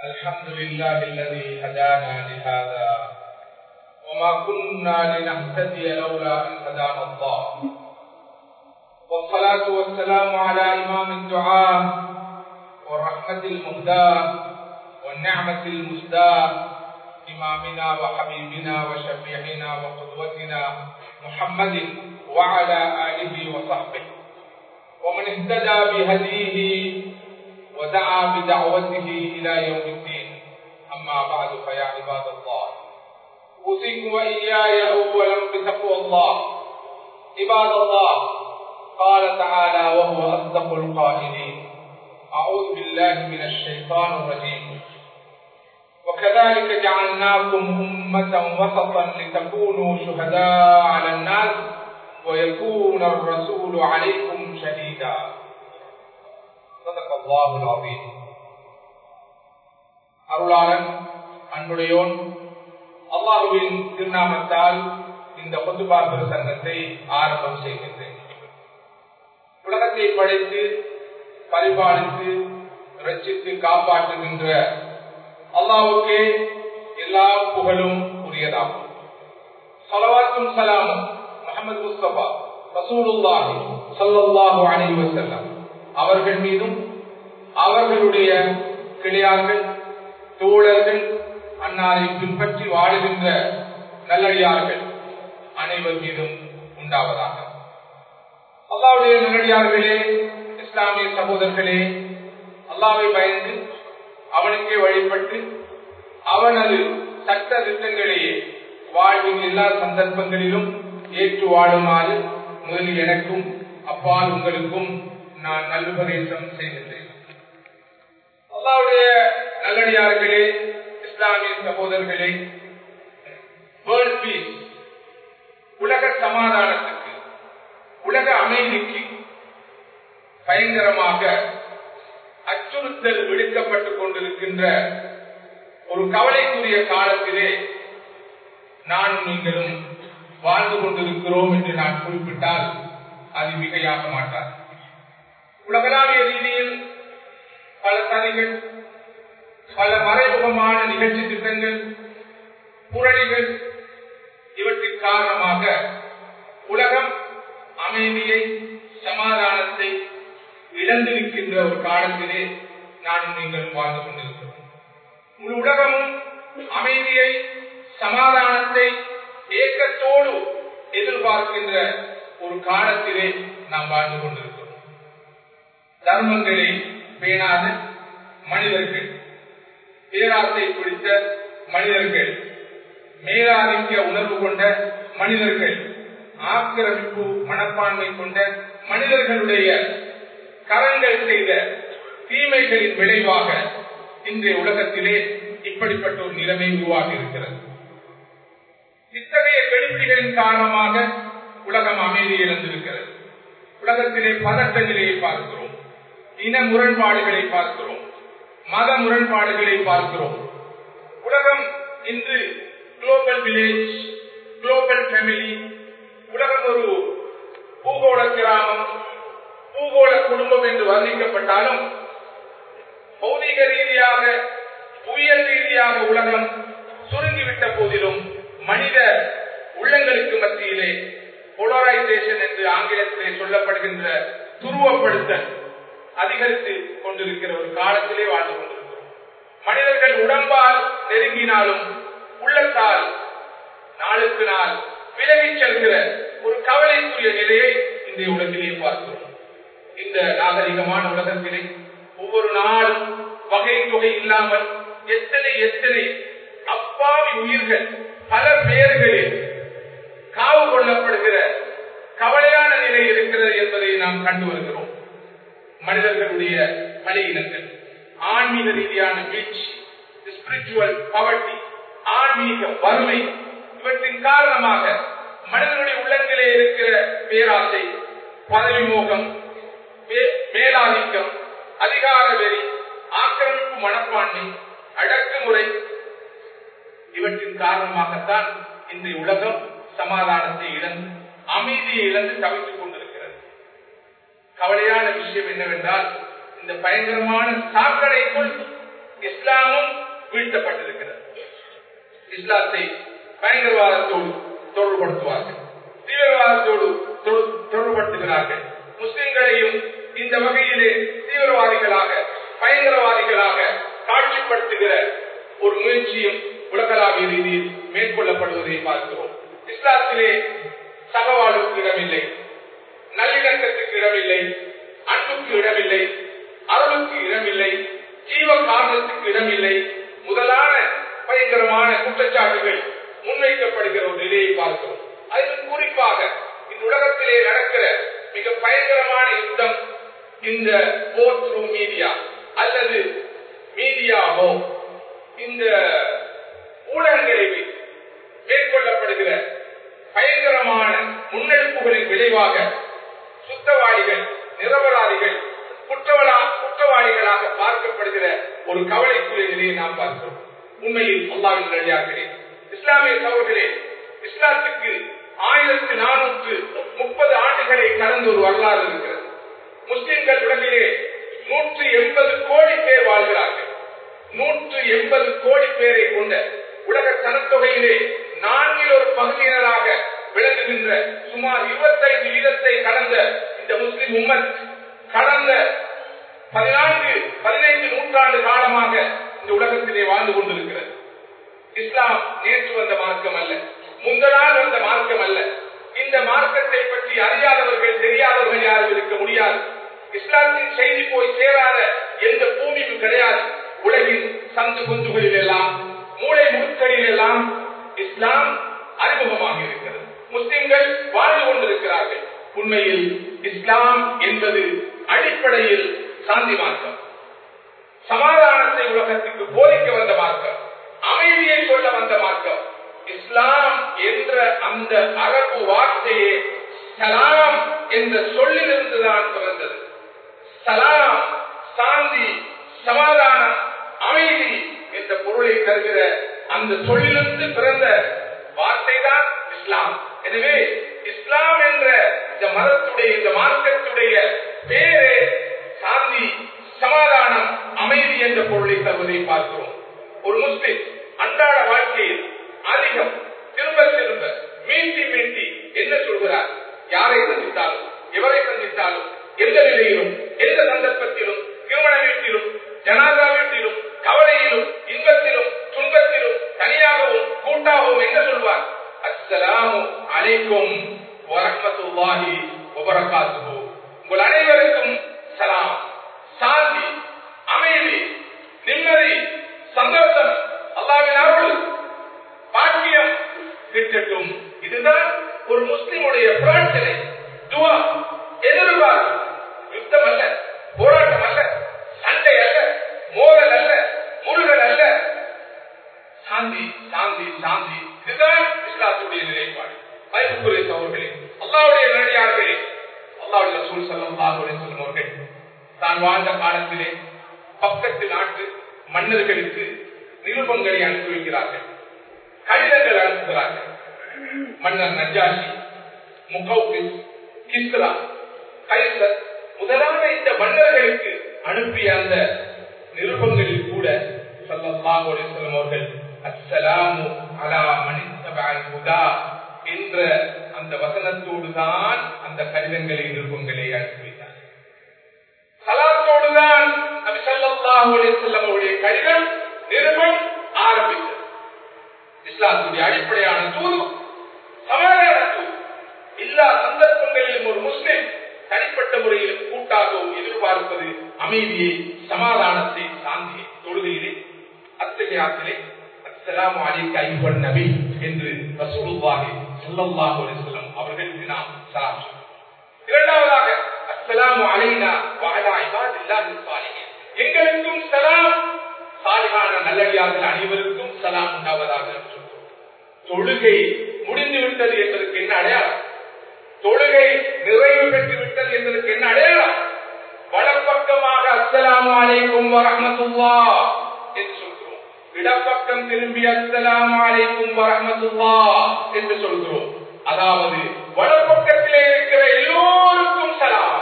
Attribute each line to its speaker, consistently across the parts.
Speaker 1: الحمد لله الذي هدانا لهذا وما كنا لنهتدي لولا أن هدانا الله والصلاة والسلام على إمام الدعاء والرحمة المهداة والنعمة المسداة إمامنا وحبيبنا وشفيعنا وقدوتنا محمد وعلى آله وصحبه ومن اهتدى بهديه ودعا بدعوته إلى يوم الدين أما بعد فيا عباد الله أوصيكم وإياي أولا بتقوى الله عباد الله قال تعالى وهو أصدق القائلين أعوذ بالله من الشيطان الرجيم وكذلك جعلناكم أمة وسطا لتكونوا شهداء على الناس ويكون الرسول عليكم شهيدا صدق الله العظيم அருளாளன் அன்புடையோன் அல்லாஹுவின் திருநாமத்தால் இந்த பொதுபா சங்கத்தை ஆரம்பம் செய்கின்றேன் உலகத்தை படைத்து பரிபாலித்து ரச்சித்து காப்பாற்றுகின்ற அல்லாவுக்கே எல்லா புகழும் உரியதாகும் சலவாத்தும் சலாமும் முகமது முஸ்தபா ரசூலுல்லாஹி சல்லல்லாஹு அலைஹி வஸல்லம் அவர்கள் மீதும் அவர்களுடைய கிளையார்கள் தோழர்கள் அன்னாரை பின்பற்றி வாழுகின்ற நல்லடியார்கள் அனைவர் மீதும் உண்டாவதாக அல்லாவுடைய நல்லடியார்களே இஸ்லாமிய சகோதரர்களே அல்லாவை பயந்து அவனுக்கே வழிபட்டு அவனது சட்ட திட்டங்களையே வாழ்வின் எல்லா சந்தர்ப்பங்களிலும் ஏற்று வாழுமாறு முதலில் எனக்கும் அப்பால் உங்களுக்கும் நான் நல்லுபதேசம் செய்கின்றேன் அல்லாவுடைய நல்லடியார்களே இஸ்லாமிய சகோதரர்களே வேர்ல்ட் பீஸ் உலக சமாதானத்துக்கு உலக அமைதிக்கு பயங்கரமாக அச்சுறுத்தல் விடுக்கப்பட்டுக் கொண்டிருக்கின்ற ஒரு கவலைக்குரிய காலத்திலே நானும் நீங்களும் வாழ்ந்து கொண்டிருக்கிறோம் என்று நான் குறிப்பிட்டால் அது மிகையாக மாட்டார் உலகளாவிய ரீதியில் பல சதிகள் பல மறைமுகமான நிகழ்ச்சி திட்டங்கள் புரளிகள் இவற்றின் காரணமாக உலகம் அமைதியை சமாதானத்தை இழந்திருக்கின்ற ஒரு காலத்திலே நானும் நீங்கள் வாழ்ந்து கொண்டிருக்கிறோம் முழு உலகமும் அமைதியை சமாதானத்தை ஏக்கத்தோடு எதிர்பார்க்கின்ற ஒரு காலத்திலே நாம் வாழ்ந்து கொண்டிருக்கிறோம் தர்மங்களை பேணாத மனிதர்கள் பேராசை பிடித்த மனிதர்கள் மேலாதிக்க உணர்வு கொண்ட மனிதர்கள் ஆக்கிரமிப்பு மனப்பான்மை கொண்ட மனிதர்களுடைய கரங்கள் செய்த தீமைகளின் விளைவாக இன்றைய உலகத்திலே இப்படிப்பட்ட ஒரு நிலைமை உருவாகி இருக்கிறது இத்தகைய கெடுதிகளின் காரணமாக உலகம் அமைதி இழந்திருக்கிறது உலகத்திலே பதட்டநிலையை பார்க்கிறோம் இன முரண்பாடுகளை பார்க்கிறோம் மத முரண்பாடுகளை பார்க்கிறோம் உலகம் இன்று குளோபல் வில்லேஜ் குளோபல் ஃபேமிலி உலகம் ஒரு பூகோள கிராமம் பூகோள குடும்பம் என்று வர்ணிக்கப்பட்டாலும் பௌதிக ரீதியாக புவியியல் ரீதியாக உலகம் சுருங்கிவிட்ட போதிலும் மனித உள்ளங்களுக்கு மத்தியிலே போலரைசேஷன் என்று ஆங்கிலத்திலே சொல்லப்படுகின்ற துருவப்படுத்தல் அதிகரித்து கொண்டிருக்கிற ஒரு காலத்திலே வாழ்ந்து கொண்டிருக்கிறோம் மனிதர்கள் உடம்பால் நெருங்கினாலும் உள்ளத்தால் நாளுக்கு நாள் விலகிச் செல்கிற ஒரு கவலைக்குரிய நிலையை இன்றைய உலகிலே பார்க்கிறோம் இந்த நாகரிகமான உலகத்திலே ஒவ்வொரு நாளும் வகை தொகை இல்லாமல் எத்தனை எத்தனை அப்பாவி உயிர்கள் பல பேர்களில் காவு கொள்ளப்படுகிற கவலையான நிலை இருக்கிறது என்பதை நாம் கண்டு வருகிறோம் மனிதர்களுடைய பலையினங்கள் ஆன்மீக ரீதியான வீழ்ச்சி ஸ்பிரிச்சுவல் பவர்ட்டி ஆன்மீக வறுமை இவற்றின் காரணமாக மனிதனுடைய உள்ளங்களே இருக்கிற பேராசை பதவி மோகம் மேலாதிக்கம் அதிகார வெறி ஆக்கிரமிப்பு மனப்பான்மை அடக்குமுறை இவற்றின் காரணமாகத்தான் இன்றைய உலகம் சமாதானத்தை இழந்து அமைதியை இழந்து தவித்துக் கொண்டிருக்கிறது கவலையான விஷயம் என்னவென்றால் இந்த பயங்கரமான சாக்கடைக்குள் இஸ்லாமும் வீழ்த்தப்பட்டிருக்கிறது இஸ்லாத்தை பயங்கரவாதத்தோடு தொடர்புபடுத்துவார்கள் தீவிரவாதத்தோடு தொ- தொடர்புபடுத்துகிறார்கள் முஸ்லிம்களையும் இந்த வகையிலே தீவிரவாதிகளாக பயங்கரவாதிகளாக காட்சிப்படுத்துகிற ஒரு முயற்சியும் உலகளாவிய ரீதியில் மேற்கொள்ளப்படுவதை பார்க்கிறோம் இஸ்லாத்திலே சகவாழ்வுக்கு இடமில்லை நல்லிணக்கத்துக்கு இடமில்லை அன்புக்கு இடமில்லை அருளுக்கு இடமில்லை ஜீவ காரணத்துக்கு இடமில்லை முதலான பயங்கரமான குற்றச்சாட்டுகள் முன்வைக்கப்படுகிற ஒரு நிலையை பார்க்கிறோம் அதில் குறிப்பாக இந்த உலகத்திலே நடக்கிற மிக பயங்கரமான யுத்தம் இந்த போர் த்ரூ மீடியா அல்லது மீடியாவோ இந்த ஊடகங்களை வைத்து மேற்கொள்ளப்படுகிற பயங்கரமான முன்னெடுப்புகளின் விளைவாக சுத்தவாளிகள் நிரபராதிகள் குற்றவளா குற்றவாளிகளாக பார்க்கப்படுகிற ஒரு கவலைக்குரிய நிலையை நாம் பார்க்கிறோம் உண்மையில் அல்லாவின் நடிகார்களே இஸ்லாமிய சகோதரே இஸ்லாத்துக்கு ஆயிரத்தி நானூற்று முப்பது ஆண்டுகளை கடந்த ஒரு வரலாறு இருக்கிறது முஸ்லிம்கள் உலகிலே நூற்று எண்பது கோடி பேர் வாழ்கிறார்கள் நூற்று எண்பது கோடி பேரை கொண்ட உலக சனத்தொகையிலே நான்கில் ஒரு பகுதியினராக விளங்குகின்ற சுமார் இருபத்தைந்து வீதத்தை கடந்த இந்த முஸ்லிம் உம்மத் கடந்த பதினான்கு பதினைந்து நூற்றாண்டு காலமாக இந்த உலகத்திலே வாழ்ந்து கொண்டிருக்கிறது இஸ்லாம் நேற்று வந்த மார்க்கம் அல்ல முந்தனால் வந்த மார்க்கம் அல்ல இந்த மார்க்கத்தை பற்றி அறியாதவர்கள் தெரியாதவர்கள் யாரும் இருக்க முடியாது இஸ்லாத்தின் செய்தி போய் சேராத எந்த பூமியும் கிடையாது உலகின் சந்து குந்துகளில் எல்லாம் மூளை முழுக்களில் எல்லாம் இஸ்லாம் அறிமுகமாக இருக்கிறது முஸ்லிம்கள் வாழ்ந்து கொண்டிருக்கிறார்கள் உண்மையில் இஸ்லாம் என்பது அடிப்படையில் சாந்தி மார்க்கம் சமாதானத்தை உலகத்துக்கு போதிக்க வந்த மார்க்கம் அமைதியை சொல்ல வந்த மார்க்கம் இஸ்லாம் என்ற அந்த அரபு வார்த்தையே சலாம் என்ற சொல்லிலிருந்துதான் பிறந்தது சலாம் சாந்தி சமாதானம் அமைதி என்ற பொருளை தருகிற அந்த சொல்லிலிருந்து பிறந்த வார்த்தை தான் இஸ்லாம் எனவே இஸ்லாம் என்ற இந்த மதத்துடைய இந்த மார்க்கத்துடைய பேரே சாந்தி சமாதானம் அமைதி என்ற பொருளை தருவதை பார்க்கிறோம் ஒரு முஸ்லிம் அன்றாட வாழ்க்கையில் அதிகம் திரும்ப திரும்ப மீட்டி மீட்டி என்ன சொல்கிறார் யாரை சந்தித்தாலும் எவரை சந்தித்தாலும் எந்த நிலையிலும் எந்த சந்தர்ப்பத்திலும் திருமண வீட்டிலும் ஜனாதா வீட்டிலும் கவலையிலும் இன்பத்திலும் துன்பத்திலும் தனியாகவும் கூட்டாகவும் என்ன சொல்வார் அஸ்ஸலாமு அலைக்கும் வரஹ்மத்துல்லாஹி வபரகாத்துஹு உங்கள் அனைவருக்கும் சலாம் சாந்தி அமைதி நிம்மதி சந்தோஷம் அல்லாவின் அருள் பாக்கியம் கிட்டட்டும் இதுதான் ஒரு முஸ்லிமுடைய பிரார்த்தனை துவா எதிர்பார்ப்பு யுத்தம் அல்ல போராட்டம் அல்ல சண்டை அல்ல மோதல் அல்ல முருகல் அல்ல சாந்தி சாந்தி சாந்தி இதுதான் இஸ்லாத்துடைய நிலைப்பாடு மதிப்புக்குரிய சகோதரர்களே அல்லாவுடைய நேரடியார்களே அல்லாவுடைய ரசூல் ஸல்லல்லாஹு அலைஹி வஸல்லம் அவர்கள் தான் வாழ்ந்த காலத்திலே பக்கத்து நாட்டு மன்னர்களுக்கு நிருபங்களை அனுப்பி வைக்கிறார்கள் கடிதங்கள் அனுப்புகிறார்கள் மன்னர் நஜாஷி முகௌகிஸ் கிஸ்ரா கைசர் முதலான இந்த மன்னர்களுக்கு அனுப்பிய அந்த நிருபங்களில் கூட ஸல்லல்லாஹு அலைஹி வஸல்லம் அவர்கள் அஸ்ஸலாமு அலா மனித்தபஅல் ஹுதா என்ற அந்த வசனத்தோடு தான் அந்த கடிதங்களை நிருபங்களை அனுப்பி வைத்தார் சலாத்தோடு தான் நபி ஸல்லல்லாஹு அலைஹி வஸல்லம் அவருடைய கடிதம் நிருபம் ஆரம்பித்தது இஸ்லாத்துடைய அடிப்படையான தூது சமாதான தூது எல்லா சந்தர்ப்பங்களிலும் ஒரு முஸ்லிம் தனிப்பட்ட முறையில் கூட்டாகவும் எதிர்பார்ப்பது அமைதியை சமாதானத்தை சாந்தியை தொழுகையிலே அத்தகையாத்திலே அஸ்ஸலாமு அலைக்க ஐயுஹன் நபி என்று ரசூலுல்லாஹி ஸல்லல்லாஹு அலைஹி வஸல்லம் அவர்களுக்கு நாம் சலாம் சொல்கிறோம் இரண்டாவதாக அஸ்ஸலாமு அலைனா வ அலா இபாதில்லாஹி ஸாலிஹீன் எங்களுக்கும் சலாம் சாலிஹான நல்லடியார்கள் அனைவருக்கும் சலாம் உண்டாவதாக என்று சொல்கிறோம் தொழுகை முடிந்து விட்டது என்பதற்கு என்ன அடையாளம் தொழுகை நிறைவு பெற்று விட்டது என்பதற்கு என்ன அடையாளம் வலப்பக்கமாக அஸ்ஸலாமு அலைக்கும் வரஹ்மத்துல்லா என்று சொல்கிறோம் இடப்பக்கம் திரும்பி அஸ்ஸலாமு அலைக்கும் வரஹ்மத்துல்லா என்று சொல்கிறோம் அதாவது வலப்பக்கத்திலே இருக்கிற எல்லோருக்கும் சலாம்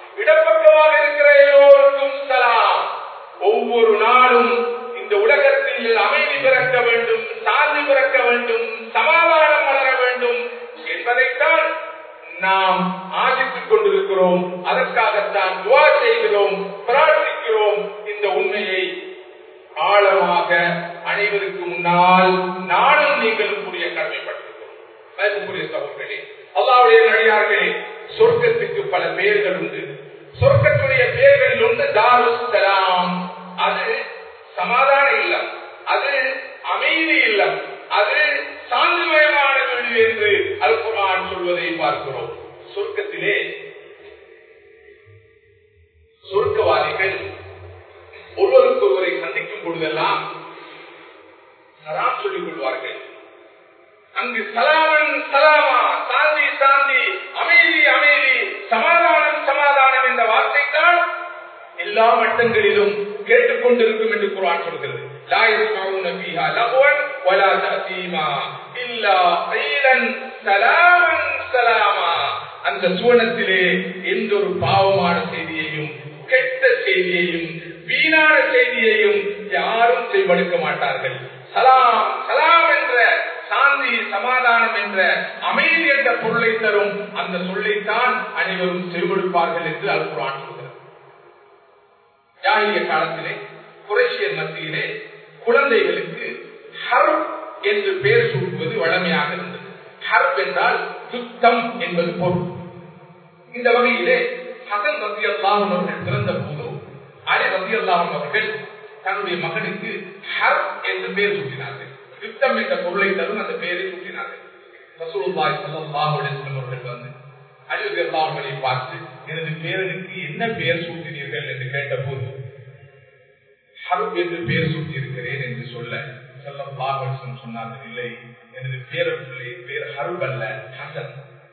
Speaker 1: இடப்பக்கமாக இருக்கிற எல்லோருக்கும் சலாம் ஒவ்வொரு நாளும் இந்த உலகத்தில் சொர்க்கத்தில் அமைதி பிறக்க வேண்டும் சாந்தி பிறக்க வேண்டும் சமாதானம் வளர வேண்டும் என்பதைத்தான் நாம் ஆசித்துக் கொண்டிருக்கிறோம் அதற்காகத்தான் துவா செய்கிறோம் பிரார்த்திக்கிறோம் இந்த உண்மையை ஆழமாக அனைவருக்கு முன்னால் நானும் நீங்களும் கூடிய கடமைப்பட்டிருக்கிறோம் அதற்குரிய சகோதரர்களே அல்லாவுடைய நடிகார்களே சொர்க்கத்துக்கு பல பெயர்கள் உண்டு சொர்க்கத்துடைய பெயர்களில் ஒன்று தாருசலாம் அது சமாதான இல்லம் அது அமைதி இல்லம் அது சாந்திமயமான வீடு என்று அல் குரான் சொல்வதை பார்க்கிறோம் சொர்க்கத்திலே சொர்க்கவாதிகள் ஒருவருக்கு ஒருவரை சந்திக்கும் பொழுதெல்லாம் சலாம் சொல்லிக் கொள்வார்கள் அங்கு சலாமன் சலாமா சாந்தி சாந்தி அமைதி அமைதி சமாதானம் சமாதானம் என்ற வார்த்தை தான் எல்லா மட்டங்களிலும் கேட்டுக்கொண்டிருக்கும் என்று குரான் சொல்கிறது لا يسمعون فيها لغوا ولا تأثيما إلا قيلا سلاما سلاما அந்த சுவனத்திலே எந்த ஒரு பாவமான செய்தியையும் கெட்ட செய்தியையும் வீணான செய்தியையும் யாரும் செய்வடுக்க மாட்டார்கள் சலாம் சலாம் என்ற சாந்தி சமாதானம் என்ற அமைதி என்ற பொருளை தரும் அந்த சொல்லைத்தான் அனைவரும் செவிடுப்பார்கள் என்று அல்குரான் சொல்கிறது ஜாகிய காலத்திலே குரேஷியர் மத்தியிலே குழந்தைகளுக்கு ஹர்ப் என்று பெயர் சூட்டுவது வழமையாக இருந்தது ஹர்ப் என்றால் யுத்தம் என்பது பொருள் இந்த வகையிலே ஹசன் ரத்தி அல்லாஹன் அவர்கள் பிறந்த போது அலி ரத்தி அல்லாஹன் அவர்கள் தன்னுடைய மகனுக்கு ஹர்ப் என்று பெயர் சூட்டினார்கள் யுத்தம் என்ற பொருளை தரும் அந்த பெயரை சூட்டினார்கள் ரசூலுல்லாஹி ஸல்லல்லாஹு அலைஹி வஸல்லம் அவர்கள் வந்து அலி ரத்தி அல்லாஹ்வை பார்த்து எனது பேரனுக்கு என்ன பெயர் சூட்டினீர்கள் என்று கேட்டபோது ஹர்ப் என்று பெயர் சூட்டியிருக்கிறேன் என்று சொல்ல ஸல்லல்லாஹு அலைஹி வஸல்லம் சொன்னார்கள் இல்லை எனது பேரப்பிள்ளை பேர் ஹர்ப் அல்ல ஹசன்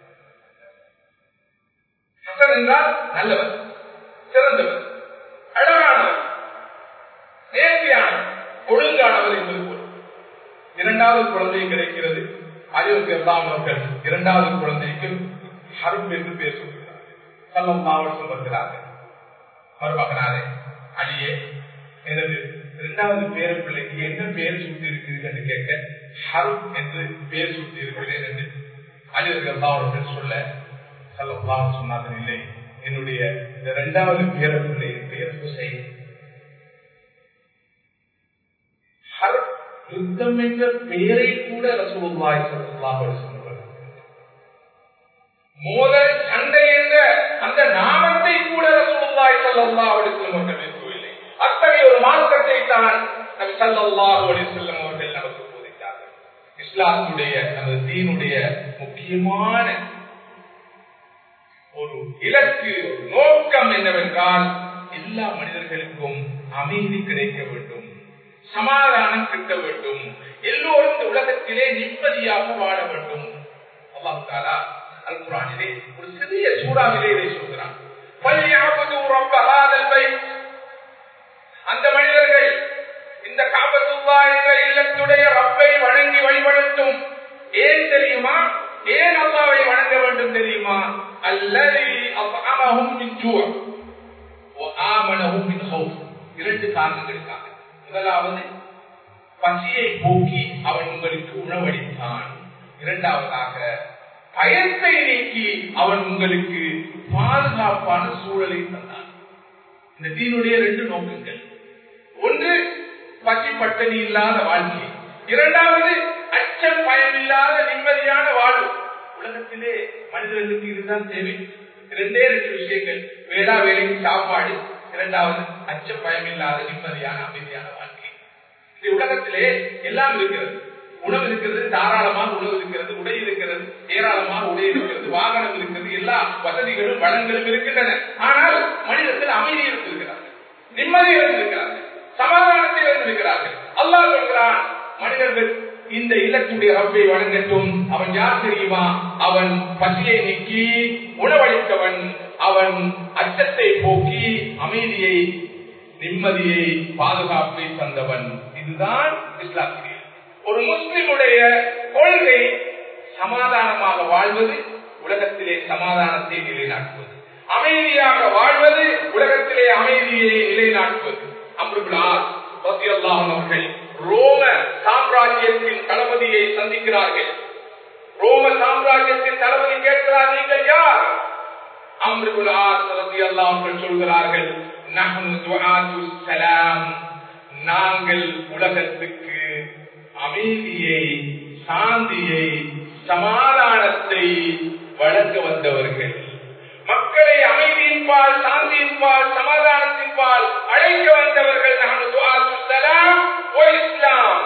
Speaker 1: ஹசன் என்றால் நல்லவர் சிறந்தவர் அழகானவர் நேர்த்தியானவர் ஒழுங்கானவர் என்பது போல் இரண்டாவது குழந்தை கிடைக்கிறது அயோத்தி எல்லாம் அவர்கள் இரண்டாவது குழந்தைக்கு ஹரும் என்று பேர் சொல்கிறார்கள் சல்லம் மாவட்டம் வருகிறார்கள் மருமகனாரே அலியே எனது இரண்டாவது பேர பிள்ளைக்கு என்ன பெயர் சூட்டி இருக்கிறீர்கள் என்று கேட்க ஹரும் என்று பெயர் சூட்டி இருக்கிறேன் என்று அலிவர்கள் எல்லாம் அவர்கள் சொல்ல சல்லம் சொன்னார்கள் இல்லை என்னுடைய இந்த இரண்டாவது பேர பிள்ளையின் பெயர் ஹுசைன் யுத்தம் என்ற பெயரை கூட ரசூலுல்லாஹி ஸல்லல்லாஹு அலைஹி வஸல்லம் மோதல் சண்டை என்ற அந்த நாமத்தை கூட ரசூலுல்லாஹி ஸல்லல்லாஹு அலைஹி வஸல்லம் அவர்கள் பேசவில்லை அத்தகைய ஒரு மார்க்கத்தை தான் நபி ஸல்லல்லாஹு அலைஹி வஸல்லம் அவர்கள் நமக்கு போதித்தார்கள் இஸ்லாமுடைய நமது தீனுடைய முக்கியமான ஒரு இலக்கு ஒரு நோக்கம் என்னவென்றால் எல்லா மனிதர்களுக்கும் அமைதி கிடைக்க வேண்டும் சமாதானம் கிட்ட வேண்டும் எல்லோரும் இந்த உலகத்திலே நிம்மதியாக வாழ வேண்டும் அல்லாஹ் தாலா அல் குரானிலே ஒரு சிறிய சூறாவிலே இதை சொல்கிறான் அந்த மனிதர்கள் இந்த காபத்துல்லா என்ற இல்லத்துடைய ரப்பை வணங்கி வழிபடுத்தும் ஏன் தெரியுமா ஏன் அல்லாவை வணங்க வேண்டும் தெரியுமா அல்லது அமஹும் மின் ஜூ ஆமனஹும் மின் ஹவுஃப் இரண்டு காரணங்களுக்காக முதலாவது பசியை போக்கி அவன் உங்களுக்கு உணவளித்தான் இரண்டாவதாக பயத்தை நீக்கி அவன் உங்களுக்கு பாதுகாப்பான சூழலை தந்தான் இந்த தீனுடைய ரெண்டு நோக்கங்கள் ஒன்று பசி பட்டணி இல்லாத வாழ்க்கை இரண்டாவது அச்சம் பயம் இல்லாத நிம்மதியான வாழ்வு உலகத்திலே மனிதர்களுக்கு இதுதான் தேவை இரண்டே ரெண்டு விஷயங்கள் வேளா வேலைக்கு சாப்பாடு இரண்டாவது அச்ச பயம் இல்லாத நிம்மதியான அமைதியான வாழ்க்கை இந்த உலகத்திலே எல்லாம் இருக்கிறது உணவு இருக்கிறது தாராளமாக உணவு இருக்கிறது உடை இருக்கிறது ஏராளமாக உடை இருக்கிறது வாகனம் இருக்கிறது எல்லா வசதிகளும் வளங்களும் இருக்கின்றன ஆனால் மனிதர்கள் அமைதி இருந்திருக்கிறார்கள் நிம்மதி இருந்திருக்கிறார்கள் சமாதானத்தை இருந்திருக்கிறார்கள் அல்லாஹ் சொல்கிறான் மனிதர்கள் இந்த இல்லத்துடைய ரப்பை வணங்கட்டும் அவன் யார் தெரியுமா அவன் பசியை நீக்கி உணவளித்தவன் அவன் அச்சத்தை போக்கி அமைதியை நிம்மதியை பாதுகாப்பை தந்தவன் இதுதான் இஸ்லாத்திலே ஒரு முஸ்லிமுடைய கொள்கை சமாதானமாக வாழ்வது உலகத்திலே சமாதானத்தை நிலைநாட்டுவது அமைதியாக வாழ்வது உலகத்திலே அமைதியை நிலைநாட்டுவது அம்ருபிளார் அவர்கள் ரோ அமைதியை சந்திக்கிறார்கள் ரோம சாம்ராஜ்யத்தின் தளபதி கேட்கிறார் நீங்கள் யார் அம்ருகுல் ஆசரதி அல்லாஹ் சொல்கிறார்கள் நஹ்னு துஆத்து ஸலாம் நாங்கள் உலகத்துக்கு அமைதியை சாந்தியை சமாதானத்தை வழங்க வந்தவர்கள் மக்களை அமைதியின்பால் சாந்தியின்பால் சமாதானத்தின்பால் அழைக்க வந்தவர்கள் நஹ்னு துஆத்து ஸலாம் ஓ இஸ்லாம்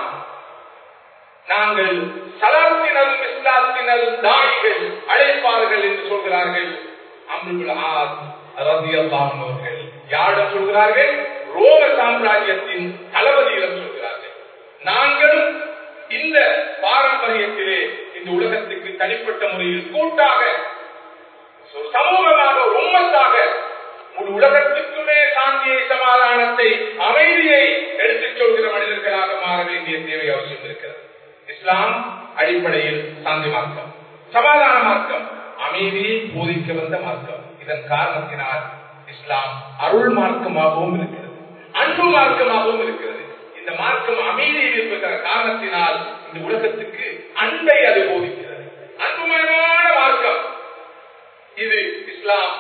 Speaker 1: நாங்கள் சலாத்தினல் இஸ்லாத்தினல் தாய்கள் அழைப்பார்கள் என்று சொல்கிறார்கள் அம்ருல் ஆஸ் ரதியல்லாஹு அவர்கள் யாரிடம் சொல்கிறார்கள் ரோம சாம்ராஜ்யத்தின் தளபதியிடம் சொல்கிறார்கள் நாங்களும் இந்த பாரம்பரியத்திலே இந்த உலகத்துக்கு தனிப்பட்ட முறையில் கூட்டாக ஒரு சமூகமாக ஒரு உம்மத்தாக முழு உலகத்துக்குமே சாந்தியை சமாதானத்தை அமைதியை எடுத்துச் சொல்கிற மனிதர்களாக மாற வேண்டிய தேவை அவசியம் இருக்கிறது இஸ்லாம் அடிப்படையில் சாந்தி மார்க்கம் சமாதான மார்க்கம் அமைதியை போதிக்க வந்த மார்க்கம் இதன் காரணத்தினால் இஸ்லாம் அருள் மார்க்கமாகவும் இருக்கிறது அன்பு மார்க்கமாகவும் இருக்கிறது இந்த மார்க்கம் அமைதியில் இருக்கின்ற காரணத்தினால் இந்த உலகத்துக்கு அன்பை அது போதிக்கிறது அன்புமயமான மார்க்கம் இது இஸ்லாம்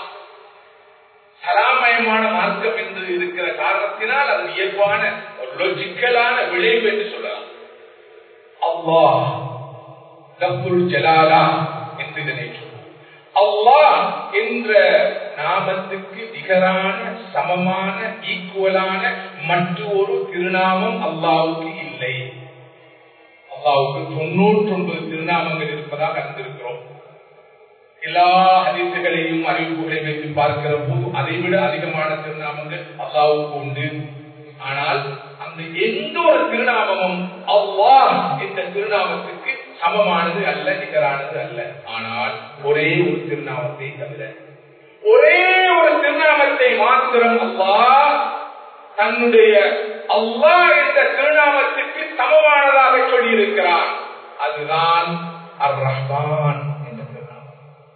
Speaker 1: சலாமயமான மார்க்கம் என்று இருக்கிற காரணத்தினால் அது இயல்பான ஒரு லொஜிக்கலான விளைவு என்று சொல்லலாம் அல்லாஹ் ரப்புல் ஜலாலா என்று இதனை அல்லாஹ் என்ற நாமத்துக்கு நிகரான சமமான ஈக்குவலான மற்றொரு திருநாமம் அல்லாவுக்கு இல்லை அல்லாவுக்கு தொண்ணூற்றி ஒன்பது திருநாமங்கள் இருப்பதாக அறிந்திருக்கிறோம் எல்லா அதிர்ச்சிகளையும் அறிவிப்புகளையும் வைத்து பார்க்கிற போது அதைவிட அதிகமான திருநாமங்கள் அல்லாவுக்கு உண்டு ஆனால் அந்த எந்த ஒரு திருநாமமும் அல்லாஹ் இந்த திருநாமத்துக்கு சமமானது அல்ல நிகரானது அல்ல ஆனால் ஒரே ஒரு திருநாமத்தை தவிர ஒரே ஒரு திருநாமத்தை மாத்திரம் அல்லாஹ் தன்னுடைய அல்லாஹ் என்ற திருநாமத்துக்கு சமமானதாக சொல்லி இருக்கிறார் அதுதான் அர் ரஹ்மான் என்ற திருநாமம்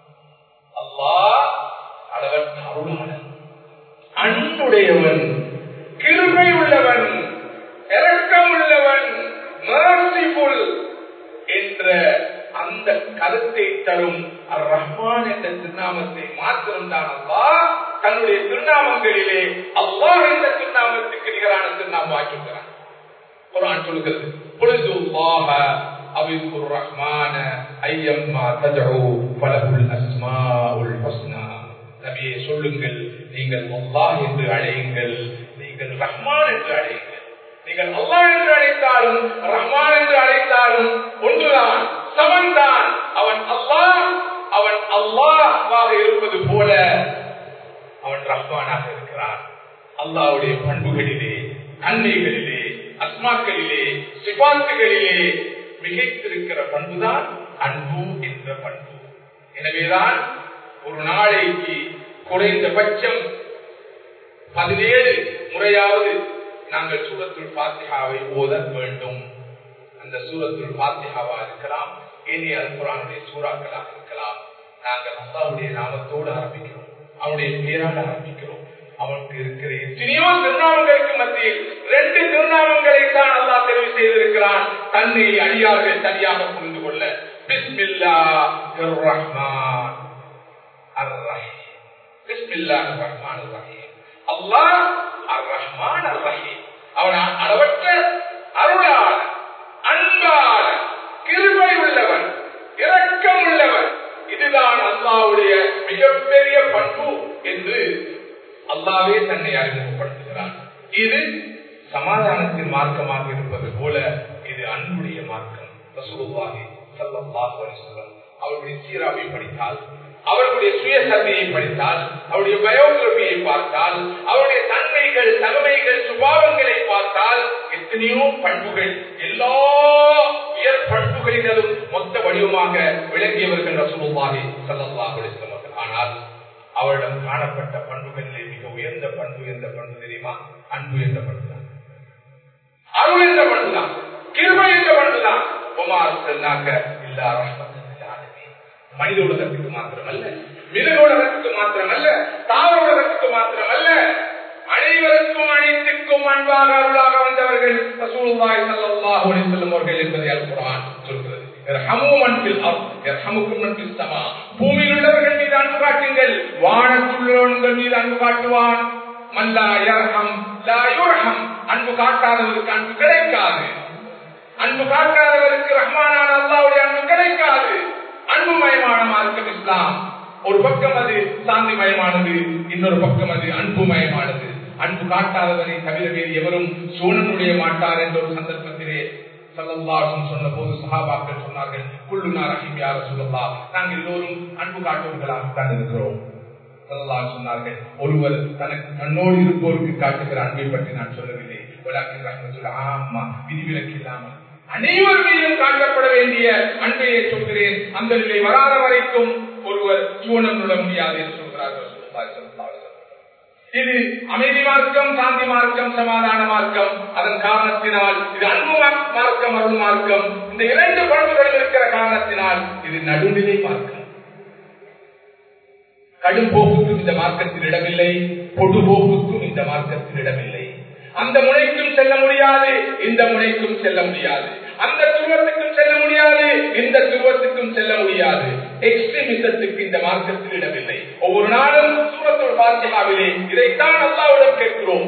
Speaker 1: அல்லாஹ் அளவற்ற அருளாளன் அன்புடையவன் கிருமை உள்ளவன் இரக்கம் உள்ளவன் merciful என்ற அந்த கருத்தை தரும் அர் ரஹ்மான் என்ற திருநாமத்தை மாத்திரம்தான் அல்லாஹ் தன்னுடைய திருநாமங்களிலே அல்லாஹ் என்ற திருநாமத்துக்கு நிகரான திருநாமம் ஆக்கியிருக்கிறார் குரான் சொல்கிறது பொழுதுல்லாஹ அபிதுர் ரஹ்மான ஐயம்மா தஜஹு பலகுல் அஸ்மாஉல் ஹுஸ்னா நபியே சொல்லுங்கள் நீங்கள் அல்லாஹ் என்று அழையுங்கள் நீங்கள் ரஹ்மான் என்று அழையுங்கள் நீங்கள் அல்லாஹ் என்று அழைத்தாலும் ரஹ்மான் என்று அழைத்தாலும் ஒன்றுதான் சமன்தான் அவன் அல்லாஹ் அவன் அல்லாஹாக இருப்பது போல அவன் ரஹ்மானாக இருக்கிறான் அல்லாவுடைய பண்புகளிலே நன்மைகளிலே அஸ்மாக்களிலே சிபாத்துகளிலே மிகைத்திருக்கிற பண்புதான் அன்பு என்ற பண்பு எனவேதான் ஒரு நாளைக்கு குறைந்தபட்சம் பதினேழு முறையாவது நாங்கள் சூரத்துள் பாத்தியாவை ஓத வேண்டும் அந்த சூரத்துள் பாத்தியாவா இருக்கலாம் ஏனைய அல்புரானுடைய சூறாக்களாக இருக்கலாம் நாங்கள் அல்லாவுடைய நாமத்தோடு ஆரம்பிக்கிறோம் அவனுடைய பேரால் ஆரம்பிக்கிறோம் அவனுக்கு இருக்கிற எத்தனையோ திருநாமங்களுக்கு மத்தியில் ரெண்டு திருநாமங்களை தான் அல்லா தெரிவு செய்திருக்கிறான் தன்னை அடியார்கள் தனியாக புரிந்து கொள்ள பிஸ்மில்லா ரஹ்மான் அர் ரஹீம் பிஸ்மில்லா ரஹ்மான் ரஹீம் அல்லாஹ் அர் ரஹ்மான் அர் ரஹீம் அவன் அளவற்ற அருளாள அன்பான கிருபை உள்ளவன் இரக்கம் உள்ளவன் இதுதான் அல்லாவுடைய மிகப்பெரிய பண்பு என்று அல்லாவே தன்னை அறிமுகப்படுத்துகிறான் இது சமாதானத்தின் மார்க்கமாக இருப்பது போல இது அன்புடைய மார்க்கம் ரசூலுல்லாஹி ஸல்லல்லாஹு அலைஹி வஸல்லம் அவருடைய சீராவை படித்தால் அவர்களுடைய சுயசர்மையை படித்தால் அவருடைய பயோகிராபியை பார்த்தால் அவருடைய தன்மைகள் தகமைகள் சுபாவங்களை பார்த்தால் எத்தனையோ பண்புகள் எல்லா உயர் பண்புகளிலும் மொத்த வடிவமாக விளங்கியவர்கள் ரசூலுல்லாஹி ஸல்லல்லாஹு அலைஹி வஸல்லம் ஆனால் அவரிடம் காணப்பட்ட பண்புகளிலே மிக உயர்ந்த பண்பு என்ற பண்பு தெரியுமா அன்பு என்ற பண்புதான் அருள் என்ற பண்புதான் கிருமை என்ற பண்புதான் உமார் சொன்னாங்க இல்லா மனித உலகத்துக்கு மாத்திரமல்ல மிருக உலகத்துக்கு மாத்திரமல்ல தாவர உலகத்துக்கு மாத்திரமல்ல அனைவருக்கும் அனைத்துக்கும் அன்பாக அருளாக வந்தவர்கள் ரசூலுல்லாஹி ஸல்லல்லாஹு அலைஹி வஸல்லம் அவர்கள் என்பதை அல் குர்ஆன் சொல்கிறது பூமியில் உள்ளவர்கள் மீது அன்பு காட்டுங்கள் வானத்துள்ளவர்கள் மீது அன்பு காட்டுவான் மல்லா யர்ஹம் லா யுர்ஹம் அன்பு காட்டாதவருக்கு அன்பு கிடைக்காது அன்பு காட்டாதவருக்கு ரஹ்மானான அல்லாவுடைய அன்பு கிடைக்காது அன்புமயமான மார்க்கம் இஸ்லாம் ஒரு பக்கம் அது சாந்திமயமானது இன்னொரு பக்கம் அது அன்புமயமானது அன்பு காட்டாதவரை தவிர வேறு எவரும் சோழனுடைய மாட்டார் என்ற ஒரு சந்தர்ப்பத்திலே சல்லல்லாஹும் சொன்ன போது சஹாபாக்கள் சொன்னார்கள் குள்ளுனா ரஹீம் யார சொல்லல்லா நாங்கள் எல்லோரும் அன்பு காட்டுவர்களாக தான் இருக்கிறோம் சல்லல்லாஹு சொன்னார்கள் ஒருவர் தனக்கு தன்னோடு இருப்போருக்கு காட்டுகிற அன்பை பற்றி நான் சொல்லவில்லை உலகின் ரஹ்மத்துல் ஆமா விதிவிலக்கு இல்லாமல் அனைவர் மீதும் காட்டப்பட வேண்டிய அன்பையை சொல்கிறேன் அந்த நிலை வராத வரைக்கும் ஒருவர் சூழம் விட முடியாது என்று சொல்கிறார்கள் இது அமைதி மார்க்கம் சாந்தி மார்க்கம் சமாதான மார்க்கம் அதன் காரணத்தினால் இது அன்பு மார்க்கம் அருள் மார்க்கம் இந்த இரண்டு பண்புகளும் இருக்கிற காரணத்தினால் இது நடுநிலை மார்க்கம் கடும் போக்குக்கும் இந்த மார்க்கத்தில் இடமில்லை பொடுபோக்குக்கும் இந்த மார்க்கத்தில் இடமில்லை அந்த முனைக்கும் செல்ல முடியாது இந்த முனைக்கும் செல்ல முடியாது அந்த துருவத்துக்கும் செல்ல முடியாது இந்த துருவத்துக்கும் செல்ல முடியாது எக்ஸ்ட்ரீமிசத்துக்கு இந்த மார்க்கத்தில் இடமில்லை ஒவ்வொரு நாளும் சூரத்தோடு பாத்தியாவிலே இதைத்தான் அல்லாவிடம் கேட்கிறோம்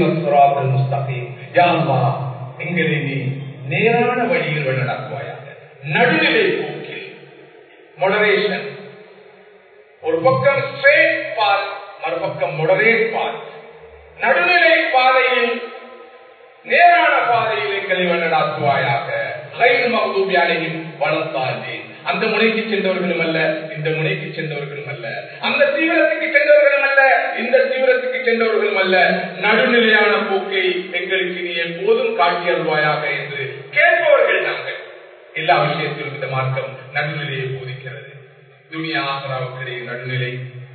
Speaker 1: எங்களை நீ நேரான வழியில் வழிநடத்துவாயாக நடுநிலை போக்கில் மொடரேஷன் ஒரு பக்கம் ஸ்ட்ரேட் பாத் மறுபக்கம் மொடரேட் பாத் நடுநிலை பாதையில் நேரான பாதையில் எங்களை வழிநடாத்துவாயாக வளர்த்தாலே அந்த முனைக்கு சென்றவர்களும் அல்ல இந்த முனைக்கு சென்றவர்களும் அல்ல அந்த தீவிரத்துக்கு சென்றவர்களும் அல்ல இந்த தீவிரத்துக்கு சென்றவர்களும் அல்ல நடுநிலையான போக்கை எங்களுக்கு நீ எப்போதும் காட்டி அருள்வாயாக என்று கேட்பவர்கள் நாங்கள் எல்லா விஷயத்திலும் இந்த மார்க்கம் நடுநிலையை போதிக்கிறது துனியா ஆசராவுக்கு இடையே நடுநிலை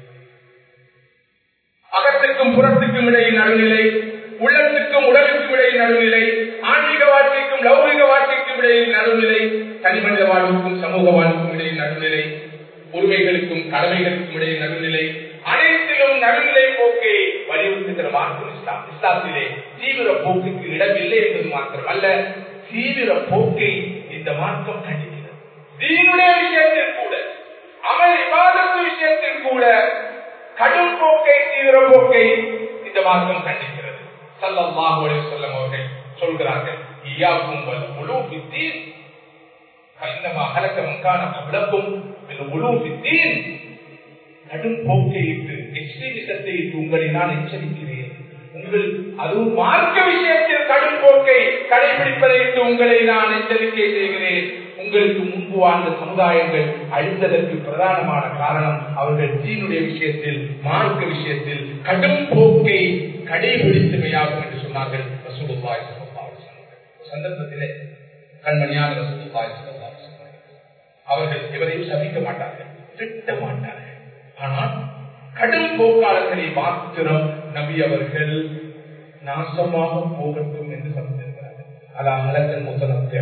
Speaker 1: அகத்துக்கும் புறத்துக்கும் இடையே நடுநிலை உள்ளத்துக்கும் உடலுக்கும் இடையே நடுநிலை ஆன்மீக வாழ்க்கைக்கும் லௌகிக வாழ்க்கைக்கும் இடையே நடுநிலை தனிமனித வாழ்வுக்கும் சமூக வாழ்வுக்கும் இடையே நடுநிலை உரிமைகளுக்கும் கடமைகளுக்கும் இடையே நடுநிலை அனைத்திலும் நடுநிலை போக்கை வலியுறுத்துகிற மார்க்கம் இஸ்லாம் இஸ்லாத்திலே தீவிர போக்குக்கு இடமில்லை என்பது மாத்திரம் அல்ல தீவிர போக்கை இந்த மார்க்கம் கண்டிக்கிறது தீனுடைய விஷயத்தில் கூட அமல் விவாதத்து விஷயத்தில் கூட கடும் போக்கை தீவிர போக்கை இந்த மார்க்கம் கண்டிக்கிறது சல்லல்லாஹு அலைஹி வஸல்லம் அவர்கள் சொல்கிறார்கள் இய்யாக்கும் வல் உலூஃபி தீன் ஃபைன்னமா ஹலக மன் கான கப்லக்கும் மின் உலூஃபி தீன் கடும் போக்கை இட்டு எக்ஸ்ட்ரீமிசத்தை இட்டு உங்களை நான் எச்சரிக்கிறேன் உங்கள் அதுவும் மார்க்க விஷயத்தில் கடும் போக்கை கடைபிடிப்பதை இட்டு உங்களை நான் எச்சரிக்கை செய்கிறேன் உங்களுக்கு முன்பு வாழ்ந்த சமுதாயங்கள் அழிந்ததற்கு பிரதானமான காரணம் அவர்கள் தீனுடைய விஷயத்தில் மார்க்க விஷயத்தில் கடும் போக்கை கடைபிடித்தமையாகும் என்று சொன்னார்கள் ரசூலுல்லாஹி ஸல்லல்லாஹு அலைஹி வஸல்லம் சந்தர்ப்பத்திலே கண்மணியான ரசூலுல்லாஹி ஸல்லல்லாஹு அலைஹி வஸல்லம் அவர்கள் எவரையும் சபிக்க மாட்டார்கள் திட்ட மாட்டார்கள் ஆனால் கடும் போக்காளர்களை மாத்திரம் நபி அவர்கள் நாசமாக போகட்டும் என்று சமைத்திருக்கிறார்கள் அதான் மலக்கன் முத்தனத்தை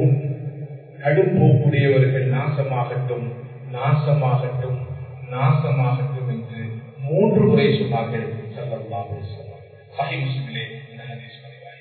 Speaker 1: கடும் போக்குடையவர்கள் நாசமாகட்டும் நாசமாகட்டும் நாசமாகட்டும் என்று மூன்று முறை சொன்னார்கள் சஹி முஸ்லிமிலே இந்த ஹதீஸ்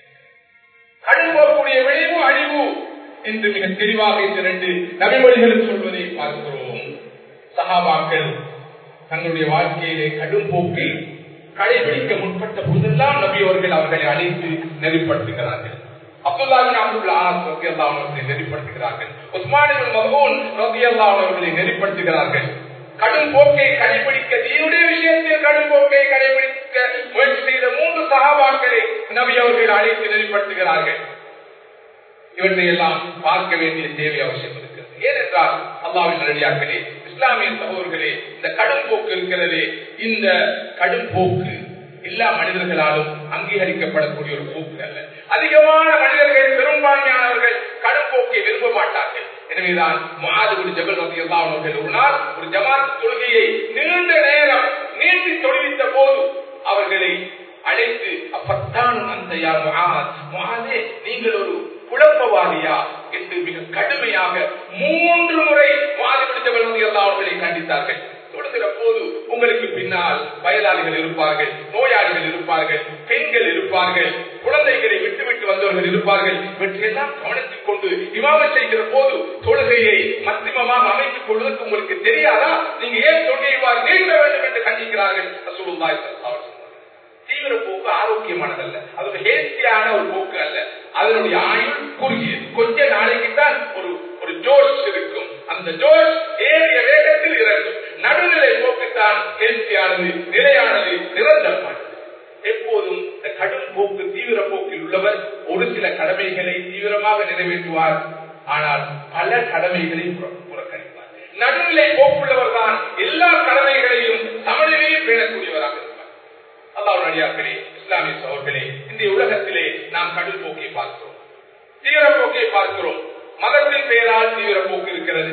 Speaker 1: கடும் போக்குடைய விளைவு அழிவு என்று மிக தெளிவாக இந்த ரெண்டு நபிமொழிகளும் சொல்வதை பார்க்கிறோம் சஹாபாக்கள் தங்களுடைய வாழ்க்கையிலே கடும் போக்கை கடைபிடிக்க முற்பட்ட போதெல்லாம் நபி அவர்கள் அவர்களை அழைத்து நெறிப்படுத்துகிறார்கள் அப்துல்லாவின் அப்துல்லா ரத்தி அல்லா அவர்களை நெறிப்படுத்துகிறார்கள் உஸ்மானின் மகூன் ரத்தி அல்லா அவர்களை நெறிப்படுத்துகிறார்கள் கடும் போக்கை கடைபிடிக்க தீனுடைய விஷயத்தில் கடும் போக்கை கடைபிடிக்க முயற்சி செய்த மூன்று சகாபாக்களை நபி அவர்கள் அழைத்து நெறிப்படுத்துகிறார்கள் இவற்றை எல்லாம் பார்க்க வேண்டிய தேவை அவசியம் இருக்கிறது ஏனென்றால் அல்லாவின் நேரடியாக்களே இஸ்லாமிய சகோதரர்களே இந்த கடும் போக்கு இருக்கிறதே இந்த கடும் போக்கு எல்லா மனிதர்களாலும் அங்கீகரிக்கப்படக்கூடிய ஒரு போக்கு அல்ல அதிகமான மனிதர்கள் பெரும்பான்மையானவர்கள் கடும் போக்கை விரும்ப மாட்டார்கள் எனவேதான் மாதிரி ஜபல் ரத்தி அவர்கள் ஒரு நாள் ஒரு ஜமாத் தொழுகையை நீண்ட நேரம் நீட்டி தொழுவித்த போது அவர்களை அழைத்து அப்பத்தான் அந்த யார் மகாதே நீங்கள் ஒரு குழப்பவாதியா என்று மிக கடுமையாக மூன்று முறை மாதிரி பிடித்தவர்கள் எல்லா அவர்களை கண்டித்தார்கள் தொழுகிற போது உங்களுக்கு பின்னால் வயலாளிகள் இருப்பார்கள் நோயாளிகள் இருப்பார்கள் பெண்கள் இருப்பார்கள் குழந்தைகளை விட்டு விட்டு வந்தவர்கள் இருப்பார்கள் இவற்றையெல்லாம் கவனித்துக் கொண்டு இமாமம் செய்கிற போது தொழுகையை மத்தியமமாக அமைத்துக் கொள்வதற்கு உங்களுக்கு தெரியாதா நீங்க ஏன் தொழுகைவார் நீக்க வேண்டும் என்று கண்டிக்கிறார்கள் ரசூலுல்லாஹி ஸல்லல்லாஹு அலைஹி வஸல்லம். தீவிர போக்கு ஆரோக்கியமானதல்ல அது ஒரு ஹேஸ்டியான ஒரு போக்கு அல்ல அதனுடைய ஆயுள் குறுகியது கொஞ்ச நாளைக்கு தான் ஒரு ஒரு ஜோஷ் இருக்கும் அந்த ஜோஷ் ஏறிய வேகத்தில் இறங்கும் நடுநிலை போக்குத்தான் ஹேஸ்டியானது நிலையானது நிரந்தரமானது எப்போதும் இந்த கடும் போக்கு தீவிர போக்கில் உள்ளவர் ஒரு சில கடமைகளை தீவிரமாக நிறைவேற்றுவார் ஆனால் பல கடமைகளை புற- புறக்கணிப்பார் நடுநிலை போக்குள்ளவர் தான் எல்லா கடமைகளையும் சமநிலையை பேணக்கூடியவராக இருப்பார் அல்லாஹ் அடியார்களே இஸ்லாமிய சகோதரர்களே இந்த உலகத்திலே நாம் கடும் போக்கை பார்க்கிறோம் தீவிர போக்கை பார்க்கிறோம் மதத்தின் பெயரால் தீவிர போக்கு இருக்கிறது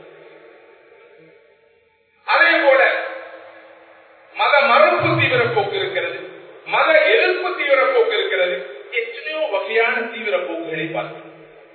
Speaker 1: அதே போல மத மறுப்பு தீவிர போக்கு இருக்கிறது மத எதிர்ப்பு தீவிர போக்கு இருக்கிறது எத்தனையோ வகையான தீவிர போக்குகளை பார்க்கிறோம்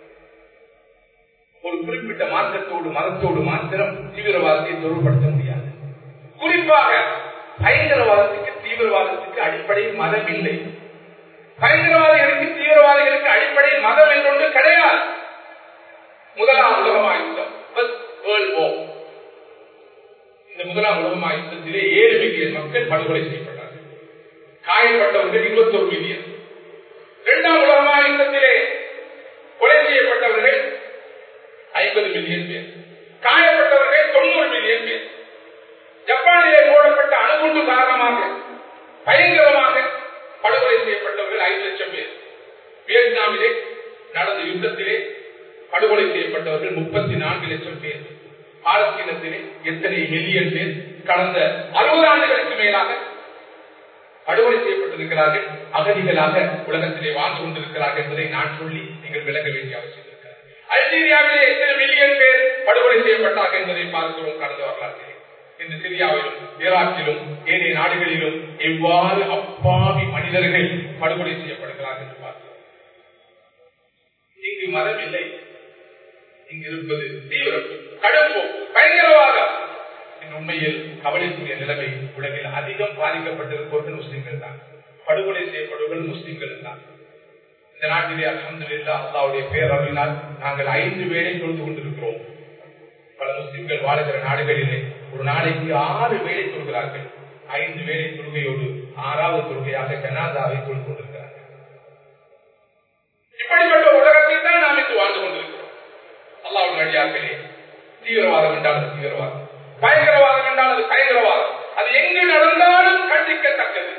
Speaker 1: ஒரு குறிப்பிட்ட மார்க்கத்தோடு மதத்தோடு மாத்திரம் தீவிரவாதத்தை தொடர்படுத்த முடியாது குறிப்பாக பயங்கரவாதத்துக்கு தீவிரவாதத்துக்கு அடிப்படை மதம் இல்லை பயங்கரவாதிகளுக்கு தீவிரவாதிகளுக்கு அடிப்படை மதம் என்றொன்று கிடையாது முதலாம் உலகமாயுத்தம் First World War. இந்த முதலாம் உலகமாயுத்தத்திலே ஏழு மில்லியன் மக்கள் படுகொலை செய்யப்பட்டார்கள் காயப்பட்டவர்கள் இருபத்தொரு மில்லியன் இரண்டாம் உலகமாயுத்தத்திலே கொலை செய்யப்பட்டவர்கள் ஐம்பது மில்லியன் பேர் காயப்பட்டவர்கள் தொண்ணூறு மில்லியன் பேர் ஜப்பானிலே போடப்பட்ட அணுகுண்டு காரணமாக பயங்கரமாக படுகொலை செய்யப்பட்டவர்கள் ஐந்து லட்சம் பேர் வியட்நாமிலே நடந்த யுத்தத்திலே படுகொலை செய்யப்பட்டவர்கள் முப்பத்தி நான்கு லட்சம் பேர் பாலஸ்தீனத்திலே எத்தனை மில்லியன் பேர் கடந்த அறுபது ஆண்டுகளுக்கு மேலாக படுகொலை செய்யப்பட்டிருக்கிறார்கள் அகதிகளாக உலகத்திலே வாழ்ந்து கொண்டிருக்கிறார்கள் என்பதை நான் சொல்லி நீங்கள் விளக்க வேண்டிய அவசியம் இருக்கிறது அல்ஜீரியாவிலே எத்தனை மில்லியன் பேர் படுகொலை செய்யப்பட்டார்கள் என்பதை பார்க்கிறோம் கடந்த வரலாற்றிலே இந்த சிரியாவிலும் ஈராக்கிலும் ஏனைய நாடுகளிலும் எவ்வாறு அப்பாவி மனிதர்கள் படுகொலை செய்யப்படுகிறார்கள் என்று பார்க்கிறோம் இங்கு மதம் இல்லை இங்கு இருப்பது தீவிரம் கடுப்பு பயங்கரவாதம் இந்த உண்மையில் கவலைக்குரிய நிலைமை உலகில் அதிகம் பாதிக்கப்பட்டிருப்பவர்கள் முஸ்லிம்கள் தான் படுகொலை செய்யப்படுவர்கள் முஸ்லிம்கள் தான் இந்த நாட்டிலே அலமதுல்லா அல்லாவுடைய பேரறிவினால் நாங்கள் ஐந்து வேளை தொழுது கொண்டிருக்கிறோம் பல முஸ்லிம்கள் வாழுகிற நாடுகளிலே ஒரு நாளைக்கு ஆறு வேளை தொழுகிறார்கள் ஐந்து வேளை தொழுகையோடு ஆறாவது தொழுகையாக ஜனாதாவை தொழுது கொண்டிருக்கிறார்கள் இப்படிப்பட்ட உலகத்தில் தான் நாம் இன்று வாழ்ந்து கொண்டிருக்கிறோம் அல்லாவுடைய அடியார்களே தீவிரவாதம் என்றால் அது தீவிரவாதம் பயங்கரவாதம் என்றால் அது பயங்கரவாதம் அது எங்கு நடந்தாலும் கண்டிக்கத்தக்கது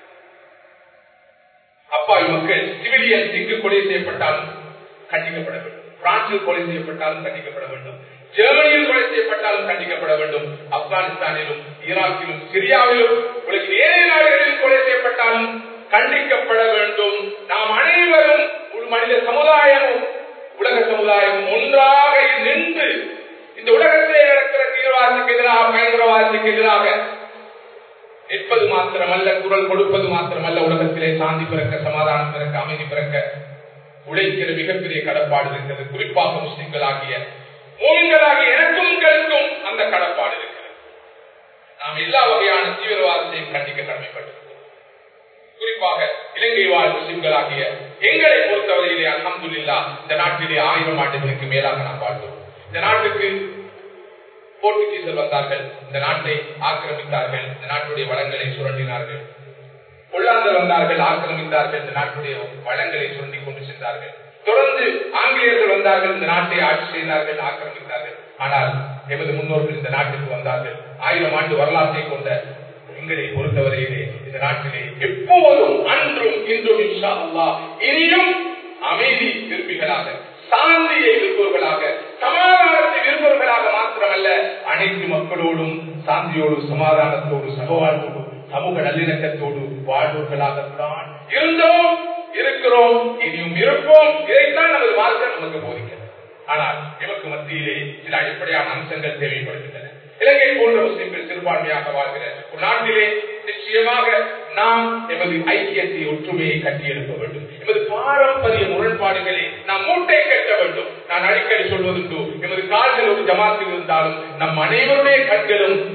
Speaker 1: அப்பாவி மக்கள் சிவிலியன் எங்கு கொலை செய்யப்பட்டாலும் கண்டிக்கப்பட வேண்டும் பிரான்சில் கொலை செய்யப்பட்டாலும் கண்டிக்கப்பட வேண்டும் ஜெர்மனியில் கொலை செய்யப்பட்டாலும் கண்டிக்கப்பட வேண்டும் ஆப்கானிஸ்தானிலும் ஈராக்கிலும் சிரியாவிலும் உலகின் ஏழை நாடுகளில் கொலை செய்யப்பட்டாலும் கண்டிக்கப்பட வேண்டும் நாம் அனைவரும் ஒரு மனித சமுதாயமும் உலக சமுதாயமும் ஒன்றாக நின்று இந்த உலகத்திலே நடக்கிற தீவிரவாதத்துக்கு எதிராக பயங்கரவாதத்துக்கு எதிராக நிற்பது மாத்திரமல்ல குரல் கொடுப்பது மாத்திரமல்ல உலகத்திலே சாந்தி பிறக்க சமாதானம் பிறக்க அமைதி பிறக்க உழைக்கிற மிகப்பெரிய கடப்பாடு இருக்கிறது குறிப்பாக முஸ்லிம்களாகிய மூலிங்களாகிய எனக்கும் உங்களுக்கும் அந்த கடப்பாடு இருக்கிறது நாம் எல்லா வகையான தீவிரவாதத்தையும் கண்டிக்க கடமைப்பட்டிருக்கிறோம் குறிப்பாக இலங்கை வாழ் முஸ்லிம்களாகிய எங்களை பொறுத்தவரையிலே அலமதுல்லா இந்த நாட்டிலே ஆயிரம் ஆண்டுகளுக்கு மேலாக நாம் வாழ்ந்தோம் இந்த நாட்டுக்கு போர்த்துகீசர் வந்தார்கள் இந்த நாட்டை ஆக்கிரமித்தார்கள் இந்த நாட்டுடைய வளங்களை சுரண்டினார்கள் கொள்ளாந்தர் வந்தார்கள் ஆக்கிரமித்தார்கள் இந்த நாட்டுடைய வளங்களை சுரண்டி கொண்டு சென்றார்கள் தொடர்ந்து ஆங்கிலேயர்கள் வந்தார்கள் இந்த நாட்டை ஆட்சி செய்தார்கள் ஆக்கிரமித்தார்கள் ஆனால் எமது முன்னோர்கள் இந்த நாட்டுக்கு வந்தார்கள் ஆயிரம் ஆண்டு வரலாற்றை கொண்ட எங்களை பொறுத்தவரையிலே இந்த நாட்டிலே எப்போதும் அன்றும் இன்றும் இன்ஷா அல்லாஹ் இனியும் அமைதி விரும்பிகளாக சாந்தியை விரும்புவர்களாக சமாதானத்தை விரும்புவர்களாக மாத்திரமல்ல அனைத்து மக்களோடும் சாந்தியோடு சமாதானத்தோடு சகவாழ்வோடு சமூக நல்லிணக்கத்தோடு வாழ்வோர்களாகத்தான் இருந்தோம் இருக்கிறோம் இனியும் இருப்போம் இதைத்தான் நமது மார்க்கம் நமக்கு போதிக்கிறது ஆனால் எமக்கு மத்தியிலே சில அடிப்படையான அம்சங்கள் தேவைப்படுகின்றன இலங்கை போன்ற முஸ்லிம்கள் சிறுபான்மையாக வாழ்கிற ஒரு நாட்டிலே நிச்சயமாக நாம் எமது ஐக்கியத்தை ஒற்றுமையை கட்டியெழுப்ப வேண்டும் எமது பாரம்பரிய முரண்பாடுகளை நாம் மூட்டை கட்ட வேண்டும் நான் அடிக்கடி சொல்வதுண்டு எமது கால்கள் ஒரு ஜமாத்தில் இருந்தாலும் நம் அனைவருடைய கண்களும்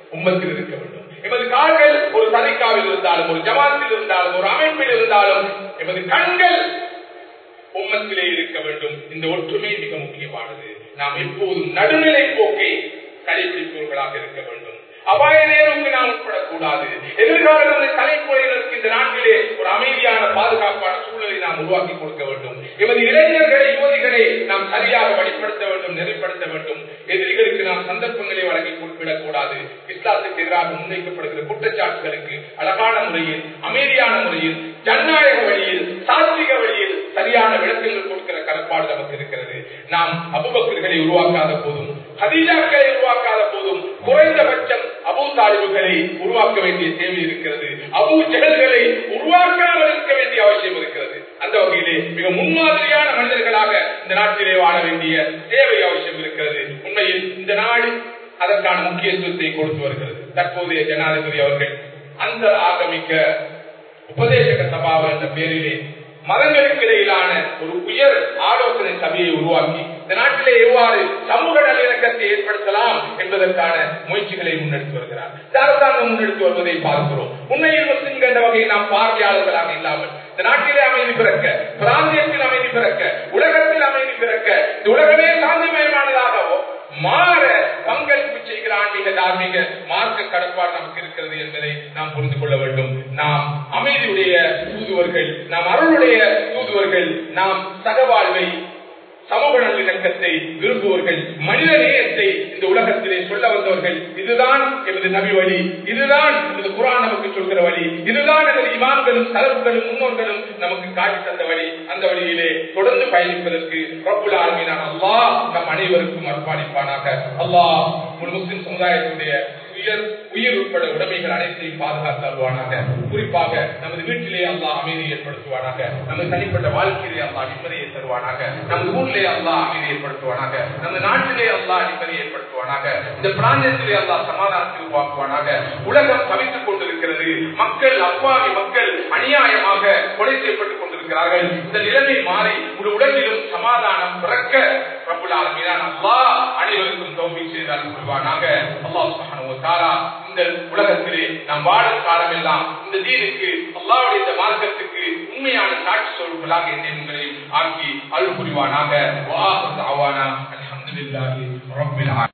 Speaker 1: உம்மத்தில் இருக்க வேண்டும் எமது கால்கள் ஒரு தனிக்காவில் இருந்தாலும் ஒரு ஜமாத்தில் இருந்தாலும் ஒரு அமைப்பில் இருந்தாலும் எமது கண்கள் உம்மத்திலே இருக்க வேண்டும் இந்த ஒற்றுமை மிக முக்கியமானது நாம் எப்போதும் நடுநிலை போக்கை கடைபிடிப்பவர்களாக இருக்க வேண்டும் அபாய நேருக்கு நாம் உட்படக்கூடாது எதிர்கால தலைமுறையினருக்கு இந்த நாட்டிலே ஒரு அமைதியான பாதுகாப்பான சூழலை நாம் உருவாக்கி கொடுக்க வேண்டும் எமது இளைஞர்களை யுவதிகளை நாம் சரியாக வழிப்படுத்த வேண்டும் நெறிப்படுத்த வேண்டும் எதிரிகளுக்கு நாம் சந்தர்ப்பங்களை வழங்கி கொடுத்துவிடக் கூடாது இஸ்லாத்துக்கு எதிராக முன்வைக்கப்படுகிற குற்றச்சாட்டுகளுக்கு அழகான முறையில் அமைதியான முறையில் ஜனநாயக வழியில் சாத்விக வழியில் சரியான விளக்கங்கள் கொடுக்கிற கடப்பாடு நமக்கு இருக்கிறது நாம் அபுபக்கர்களை உருவாக்காத போதும் ஹதீஜாக்களை உருவாக்காத போதும் குறைந்தபட்சம் அபு தாலிபுகளை உருவாக்க வேண்டிய தேவை இருக்கிறது அபு ஜெகல்களை உருவாக்காமல் இருக்க வேண்டிய அவசியம் இருக்கிறது அந்த வகையிலே மிக முன்மாதிரியான மனிதர்களாக இந்த நாட்டிலே வாழ வேண்டிய தேவை அவசியம் இருக்கிறது உண்மையில் இந்த நாடு அதற்கான முக்கியத்துவத்தை கொடுத்து வருகிறது தற்போதைய ஜனாதிபதி அவர்கள் அந்த ஆகமிக்க உபதேசக சபாவ என்ற பெயரிலே மதங்களுக்கு இடையிலான ஒரு உயர் ஆலோசனை சபையை உருவாக்கி இந்த நாட்டிலே எவ்வாறு சமூக நல்லிணக்கத்தை ஏற்படுத்தலாம் என்பதற்கான முயற்சிகளை முன்னெடுத்து வருகிறார் அரசாங்கம் முன்னெடுத்து வருவதை பார்க்கிறோம் உண்மையில் முஸ்லிம்கள் என்ற வகையில் நாம் பார்வையாளர்களாக இல்லாமல் இந்த நாட்டிலே அமைதி பிறக்க பிராந்தியத்தில் அமைதி பிறக்க உலகத்தில் அமைதி பிறக்க இந்த உலகமே சாந்திமயமானதாகவோ மாற பங்களிப்பு செய்கிற ஆன்மீக தார்மீக மார்க்க கடப்பாடு நமக்கு இருக்கிறது என்பதை நாம் புரிந்து கொள்ள வேண்டும் நாம் அமைதியுடைய தூதுவர்கள் நாம் அருளுடைய தூதுவர்கள் நாம் சகவாழ்வை சமூக நல்லிணக்கத்தை விரும்புவர்கள் மனித நேயத்தை இந்த உலகத்திலே சொல்ல வந்தவர்கள் இதுதான் எனது நபி வழி இதுதான் எனது குரான் நமக்கு சொல்கிற வழி இதுதான் எனது இமாம்களும் சலப்புகளும் முன்னோர்களும் நமக்கு காட்டி தந்த வழி அந்த வழியிலே தொடர்ந்து பயணிப்பதற்கு ரப்புல் ஆலமீனான அல்லாஹ் நம் அனைவருக்கும் அர்ப்பணிப்பானாக அல்லாஹ் ஒரு முஸ்லிம் சமுதாயத்துடைய உயர் உயிர் உட்பட உடைமைகள் அனைத்தையும் பாதுகாத்து அல்வானாக குறிப்பாக நமது வீட்டிலே அல்லாஹ் அமைதி ஏற்படுத்துவானாக நமது தனிப்பட்ட வாழ்க்கையிலே அல்லாஹ் நிம்மதியை தருவானாக நமது ஊரிலே அல்லாஹ் அமைதி ஏற்படுத்துவானாக நமது நாட்டிலே அல்லாஹ் நிம்மதி ஏற்படுத்துவானாக இந்த பிராந்தியத்திலே அல்லாஹ் சமாதானத்தை உருவாக்குவானாக உலகம் தவித்துக் கொண்டிருக்கிறது மக்கள் அப்பாவி மக்கள் அநியாயமாக கொலை செய்யப்பட்டுக் கொண்டிருக்கிறார்கள் இந்த நிலைமை மாறி ஒரு உலகிலும் சமாதானம் பிறக்க பிரபுலால் மீதான அல்லாஹ் அனைவருக்கும் தோல்வி செய்தால் கொள்வானாக அல்லாஹ் சுப்ஹானஹு வ தஆலா இந்த உலகத்திலே நாம் வாழும் காலமெல்லாம் இந்த தீனுக்கு அல்லாஹ்வுடைய இந்த மார்க்கத்துக்கு உண்மையான சாட்சி சொல்வர்களாக என்னை உங்களை ஆக்கி அருள் புரிவானாக வா அல்ஹம்துலில்லாஹி ரப்பில் ஆலமீன்